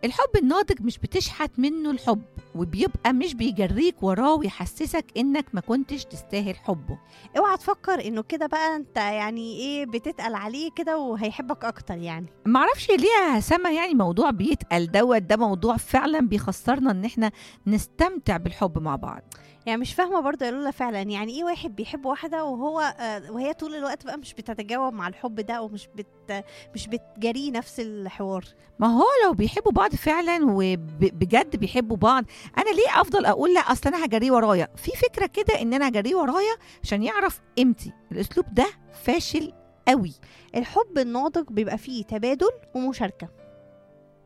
الحب الناضج مش بتشحت منه الحب وبيبقى مش بيجريك وراه ويحسسك انك ما كنتش تستاهل حبه اوعى تفكر انه كده بقى انت يعني ايه بتتقل عليه كده وهيحبك اكتر يعني معرفش ليه يا سما يعني موضوع بيتقل دوت ده موضوع فعلا بيخسرنا ان احنا نستمتع بالحب مع بعض يعني مش فاهمه برضه يا لولا فعلا يعني ايه واحد بيحب واحده وهو آه وهي طول الوقت بقى مش بتتجاوب مع الحب ده ومش بت مش بتجريه نفس الحوار ما هو لو بيحبوا بعض فعلا وبجد بيحبوا بعض انا ليه افضل اقول لا اصل انا هجريه ورايا في فكره كده ان انا هجريه ورايا عشان يعرف قيمتي الاسلوب ده فاشل قوي الحب الناضج بيبقى فيه تبادل ومشاركه